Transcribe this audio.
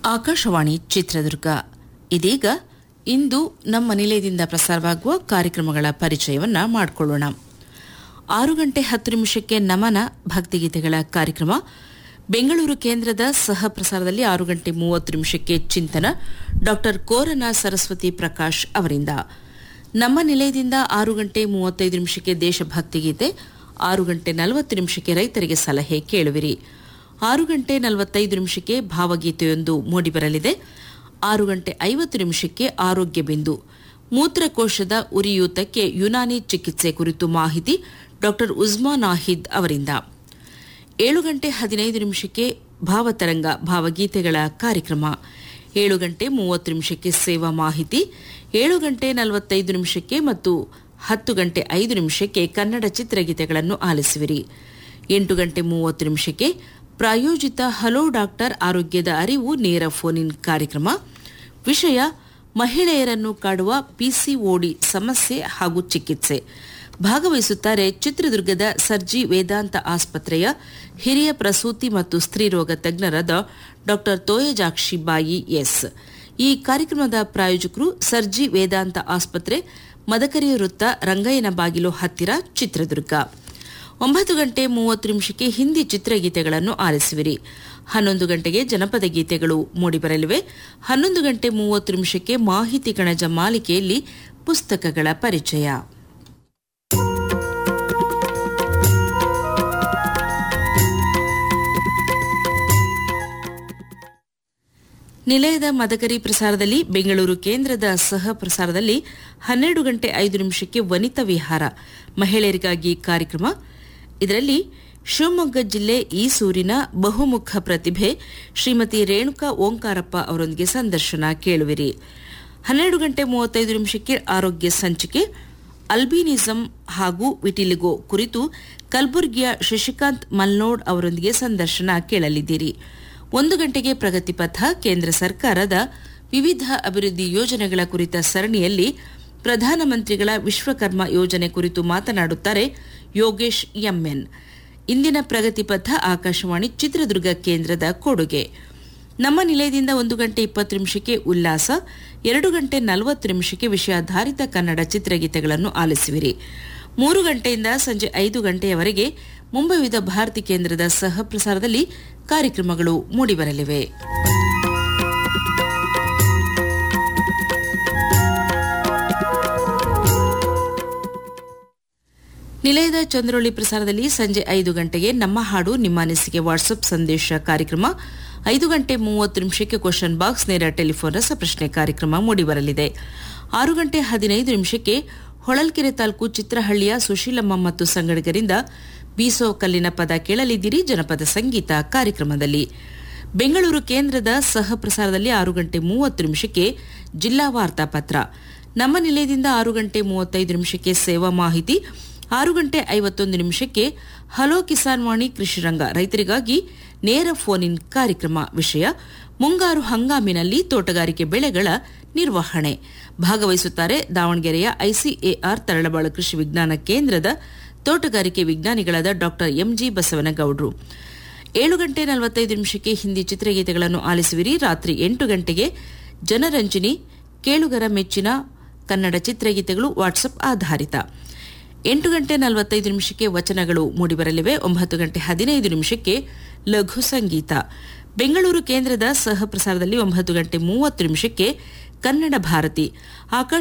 ಆಕಾಶವಾಣಿ ಚಿತ್ರದುರ್ಗ ಇದೀಗ ಇಂದು ನಮ್ಮ ನಿಲಯದಿಂದ ಪ್ರಸಾರವಾಗುವ ಕಾರ್ಯಕ್ರಮಗಳ ಪರಿಚಯವನ್ನ ಮಾಡಿಕೊಳ್ಳೋಣ ಆರು ಗಂಟೆ ಹತ್ತು ನಿಮಿಷಕ್ಕೆ ನಮನ ಭಕ್ತಿಗೀತೆಗಳ ಕಾರ್ಯಕ್ರಮ ಬೆಂಗಳೂರು ಕೇಂದ್ರದ ಸಹ ಪ್ರಸಾರದಲ್ಲಿ ಆರು ಗಂಟೆ ಮೂವತ್ತು ನಿಮಿಷಕ್ಕೆ ಚಿಂತನ ಡಾಕ್ಟರ್ ಕೋರನ ಸರಸ್ವತಿ ಪ್ರಕಾಶ್ ಅವರಿಂದ ನಮ್ಮ ನಿಲಯದಿಂದ ಆರು ಗಂಟೆ ಮೂವತ್ತೈದು ನಿಮಿಷಕ್ಕೆ ದೇಶಭಕ್ತಿ ಗೀತೆ ಆರು ಗಂಟೆ ನಲವತ್ತು ನಿಮಿಷಕ್ಕೆ ರೈತರಿಗೆ ಸಲಹೆ ಕೇಳುವಿರಿ ಆರು ಗಂಟೆ ನಲವತ್ತೈದು ನಿಮಿಷಕ್ಕೆ ಭಾವಗೀತೆಯೊಂದು ಮೂಡಿಬರಲಿದೆ ಆರು ಗಂಟೆ ಐವತ್ತು ನಿಮಿಷಕ್ಕೆ ಆರೋಗ್ಯ ಬಿಂದು ಮೂತ್ರಕೋಶದ ಉರಿಯೂತಕ್ಕೆ ಯುನಾನಿ ಚಿಕಿತ್ಸೆ ಕುರಿತು ಮಾಹಿತಿ ಡಾಕ್ಟರ್ ಉಜ್ಮಾ ನಾಹಿದ್ ಅವರಿಂದ ಏಳು ಗಂಟೆ ಹದಿನೈದು ನಿಮಿಷಕ್ಕೆ ಭಾವತರಂಗ ಭಾವಗೀತೆಗಳ ಕಾರ್ಯಕ್ರಮ ಏಳು ಗಂಟೆ ಮೂವತ್ತು ನಿಮಿಷಕ್ಕೆ ಸೇವಾ ಮಾಹಿತಿ ಏಳು ಗಂಟೆ ನಲವತ್ತೈದು ನಿಮಿಷಕ್ಕೆ ಮತ್ತು ಹತ್ತು ಗಂಟೆ ಐದು ನಿಮಿಷಕ್ಕೆ ಕನ್ನಡ ಚಿತ್ರಗೀತೆಗಳನ್ನು ಆಲಿಸುವಿರಿ ಎಂಟು ಗಂಟೆ ಮೂವತ್ತು ನಿಮಿಷಕ್ಕೆ ಪ್ರಾಯೋಜಿತ ಹಲೋ ಡಾಕ್ಟರ್ ಆರೋಗ್ಯದ ಅರಿವು ನೇರ ಫೋನ್ ಇನ್ ಕಾರ್ಯಕ್ರಮ ವಿಷಯ ಮಹಿಳೆಯರನ್ನು ಕಾಡುವ ಪಿಸಿಒಡಿ ಸಮಸ್ಯೆ ಹಾಗೂ ಚಿಕಿತ್ಸೆ ಭಾಗವಹಿಸುತ್ತಾರೆ ಚಿತ್ರದುರ್ಗದ ಸರ್ಜಿ ವೇದಾಂತ ಆಸ್ಪತ್ರೆಯ ಹಿರಿಯ ಪ್ರಸೂತಿ ಮತ್ತು ಸ್ತ್ರೀರೋಗ ತಜ್ಞರಾದ ಡಾಕ್ಟರ್ ತೋಯಜಾಕ್ಷಿ ಬಾಯಿ ಎಸ್ ಈ ಕಾರ್ಯಕ್ರಮದ ಪ್ರಾಯೋಜಕರು ಸರ್ಜಿ ವೇದಾಂತ ಆಸ್ಪತ್ರೆ ಮದಕರಿ ವೃತ್ತ ರಂಗಯ್ಯನ ಬಾಗಿಲು ಹತ್ತಿರ ಚಿತ್ರದುರ್ಗ ಒಂಬತ್ತು ಗಂಟೆ ಮೂವತ್ತು ನಿಮಿಷಕ್ಕೆ ಹಿಂದಿ ಚಿತ್ರಗೀತೆಗಳನ್ನು ಆಲಿಸುವಿರಿ ಹನ್ನೊಂದು ಗಂಟೆಗೆ ಜನಪದ ಗೀತೆಗಳು ಮೂಡಿಬರಲಿವೆ ಹನ್ನೊಂದು ಗಂಟೆ ಮೂವತ್ತು ನಿಮಿಷಕ್ಕೆ ಮಾಹಿತಿ ಕಣಜ ಮಾಲಿಕೆಯಲ್ಲಿ ಪುಸ್ತಕಗಳ ಪರಿಚಯ ನಿಲಯದ ಮದಕರಿ ಪ್ರಸಾರದಲ್ಲಿ ಬೆಂಗಳೂರು ಕೇಂದ್ರದ ಸಹ ಪ್ರಸಾರದಲ್ಲಿ ಹನ್ನೆರಡು ಗಂಟೆ ಐದು ನಿಮಿಷಕ್ಕೆ ವನಿತಾ ವಿಹಾರ ಮಹಿಳೆಯರಿಗಾಗಿ ಕಾರ್ಯಕ್ರಮ ಇದರಲ್ಲಿ ಶಿವಮೊಗ್ಗ ಜಿಲ್ಲೆ ಈಸೂರಿನ ಬಹುಮುಖ ಪ್ರತಿಭೆ ಶ್ರೀಮತಿ ರೇಣುಕಾ ಓಂಕಾರಪ್ಪ ಅವರೊಂದಿಗೆ ಸಂದರ್ಶನ ಕೇಳುವಿರಿ ಹನ್ನೆರಡು ಗಂಟೆ ಮೂವತ್ತೈದು ನಿಮಿಷಕ್ಕೆ ಆರೋಗ್ಯ ಸಂಚಿಕೆ ಅಲ್ಬಿನಿಸಂ ಹಾಗೂ ವಿಟಿಲಿಗೋ ಕುರಿತು ಕಲಬುರಗಿಯ ಶಶಿಕಾಂತ್ ಮಲ್ನೋಡ್ ಅವರೊಂದಿಗೆ ಸಂದರ್ಶನ ಕೇಳಲಿದ್ದೀರಿ ಒಂದು ಗಂಟೆಗೆ ಪ್ರಗತಿ ಪಥ ಕೇಂದ್ರ ಸರ್ಕಾರದ ವಿವಿಧ ಅಭಿವೃದ್ಧಿ ಯೋಜನೆಗಳ ಕುರಿತ ಸರಣಿಯಲ್ಲಿ ಪ್ರಧಾನಮಂತ್ರಿಗಳ ವಿಶ್ವಕರ್ಮ ಯೋಜನೆ ಕುರಿತು ಮಾತನಾಡುತ್ತಾರೆ ಯೋಗೇಶ್ ಎಂಎನ್ ಇಂದಿನ ಪ್ರಗತಿ ಪಥ ಆಕಾಶವಾಣಿ ಚಿತ್ರದುರ್ಗ ಕೇಂದ್ರದ ಕೊಡುಗೆ ನಮ್ಮ ನಿಲಯದಿಂದ ಒಂದು ಗಂಟೆ ಇಪ್ಪತ್ತು ನಿಮಿಷಕ್ಕೆ ಉಲ್ಲಾಸ ಎರಡು ಗಂಟೆ ನಲವತ್ತು ನಿಮಿಷಕ್ಕೆ ವಿಷಯಾಧಾರಿತ ಕನ್ನಡ ಚಿತ್ರಗೀತೆಗಳನ್ನು ಆಲಿಸುವಿರಿ ಮೂರು ಗಂಟೆಯಿಂದ ಸಂಜೆ ಐದು ಗಂಟೆಯವರೆಗೆ ಮುಂಬೈ ಭಾರತಿ ಕೇಂದ್ರದ ಸಹ ಪ್ರಸಾರದಲ್ಲಿ ಕಾರ್ಯಕ್ರಮಗಳು ಮೂಡಿಬರಲಿವೆ ನಿಲಯದ ಚಂದ್ರೋಳಿ ಪ್ರಸಾರದಲ್ಲಿ ಸಂಜೆ ಐದು ಗಂಟೆಗೆ ನಮ್ಮ ಹಾಡು ನಿಮ್ಮ ಅನಿಸಿಕೆ ವಾಟ್ಸಪ್ ಸಂದೇಶ ಕಾರ್ಯಕ್ರಮ ಐದು ಗಂಟೆ ಮೂವತ್ತು ನಿಮಿಷಕ್ಕೆ ಕ್ವಶನ್ ಬಾಕ್ಸ್ ನೇರ ಟೆಲಿಫೋನ್ ರಸಪ್ರಶ್ನೆ ಕಾರ್ಯಕ್ರಮ ಮೂಡಿಬರಲಿದೆ ಆರು ಗಂಟೆ ಹದಿನೈದು ನಿಮಿಷಕ್ಕೆ ಹೊಳಲ್ಕೆರೆ ತಾಲೂಕು ಚಿತ್ರಹಳ್ಳಿಯ ಸುಶೀಲಮ್ಮ ಮತ್ತು ಸಂಗಡಿಗರಿಂದ ಬೀಸೋ ಕಲ್ಲಿನ ಪದ ಕೇಳಲಿದ್ದೀರಿ ಜನಪದ ಸಂಗೀತ ಕಾರ್ಯಕ್ರಮದಲ್ಲಿ ಬೆಂಗಳೂರು ಕೇಂದ್ರದ ಸಹ ಪ್ರಸಾರದಲ್ಲಿ ಆರು ಗಂಟೆ ಮೂವತ್ತು ನಿಮಿಷಕ್ಕೆ ಜಿಲ್ಲಾ ವಾರ್ತಾಪತ್ರ ನಮ್ಮ ನಿಲಯದಿಂದ ಆರು ಗಂಟೆ ಮೂವತ್ತೈದು ನಿಮಿಷಕ್ಕೆ ಸೇವಾ ಮಾಹಿತಿ ಆರು ಗಂಟೆ ಐವತ್ತೊಂದು ನಿಮಿಷಕ್ಕೆ ಹಲೋ ಕಿಸಾನ್ ವಾಣಿ ಕೃಷಿರಂಗ ರೈತರಿಗಾಗಿ ನೇರ ಫೋನ್ ಇನ್ ಕಾರ್ಯಕ್ರಮ ವಿಷಯ ಮುಂಗಾರು ಹಂಗಾಮಿನಲ್ಲಿ ತೋಟಗಾರಿಕೆ ಬೆಳೆಗಳ ನಿರ್ವಹಣೆ ಭಾಗವಹಿಸುತ್ತಾರೆ ದಾವಣಗೆರೆಯ ಐಸಿಎಆರ್ ತರಳಬಾಳು ಕೃಷಿ ವಿಜ್ಞಾನ ಕೇಂದ್ರದ ತೋಟಗಾರಿಕೆ ವಿಜ್ಞಾನಿಗಳಾದ ಡಾಕ್ಟರ್ ಎಂಜಿ ಬಸವನಗೌಡ್ರು ಏಳು ಗಂಟೆ ನಲವತ್ತೈದು ನಿಮಿಷಕ್ಕೆ ಹಿಂದಿ ಚಿತ್ರಗೀತೆಗಳನ್ನು ಆಲಿಸುವಿರಿ ರಾತ್ರಿ ಎಂಟು ಗಂಟೆಗೆ ಜನರಂಜನಿ ಕೇಳುಗರ ಮೆಚ್ಚಿನ ಕನ್ನಡ ಚಿತ್ರಗೀತೆಗಳು ವಾಟ್ಸಪ್ ಆಧಾರಿತ ಎಂಟು ಗಂಟೆ ನಲವತ್ತೈದು ನಿಮಿಷಕ್ಕೆ ವಚನಗಳು ಮೂಡಿಬರಲಿವೆ ಒಂಬತ್ತು ಗಂಟೆ ಹದಿನೈದು ನಿಮಿಷಕ್ಕೆ ಲಘು ಸಂಗೀತ ಬೆಂಗಳೂರು ಕೇಂದ್ರದ ಸಹ ಪ್ರಸಾರದಲ್ಲಿ ಒಂಬತ್ತು ಗಂಟೆ ಮೂವತ್ತು ನಿಮಿಷಕ್ಕೆ ಕನ್ನಡ ಭಾರತಿ ಆಕಾಶ